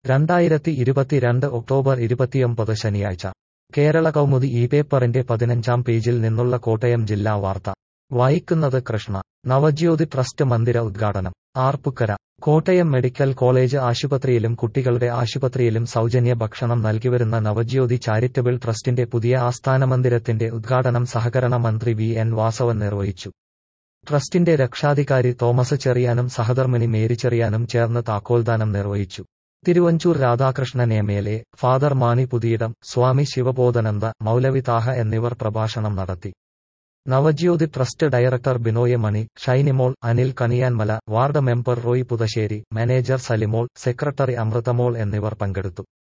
രണ്ടായിരത്തി ഇരുപത്തിരണ്ട് ഒക്ടോബർ ഇരുപത്തിയൊമ്പത് ശനിയാഴ്ച കേരള കൗമുദി ഈ പേപ്പറിന്റെ പതിനഞ്ചാം പേജിൽ നിന്നുള്ള കോട്ടയം ജില്ലാ വാർത്ത വായിക്കുന്നത് കൃഷ്ണ നവജ്യോതി ട്രസ്റ്റ് മന്ദിര ഉദ്ഘാടനം ആർപ്പുക്കര കോട്ടയം മെഡിക്കൽ കോളേജ് ആശുപത്രിയിലും കുട്ടികളുടെ ആശുപത്രിയിലും സൗജന്യ ഭക്ഷണം നൽകിവരുന്ന നവജ്യോതി ചാരിറ്റബിൾ ട്രസ്റ്റിന്റെ പുതിയ ആസ്ഥാന മന്ദിരത്തിന്റെ ഉദ്ഘാടനം സഹകരണ മന്ത്രി വി എൻ വാസവൻ നിർവഹിച്ചു ട്രസ്റ്റിന്റെ രക്ഷാധികാരി തോമസ് ചെറിയാനും സഹധർമ്മിണി മേരി ചെറിയാനും ചേർന്ന് താക്കോൽദാനം നിർവഹിച്ചു Thiruvanchoor Radhakrishnan M L A father Mani Puthiyidam Swami Sivabodhananda Moulavi Thaha എന്നിവർ പ്രഭാഷണം നടത്തി Navajyothi trust director Binoy Mani Shainimol Anil Kaniyanmala ward member Roy Puthussery manager Salimol secretary Amruthamol എന്നിവർ പങ്കെടുത്തു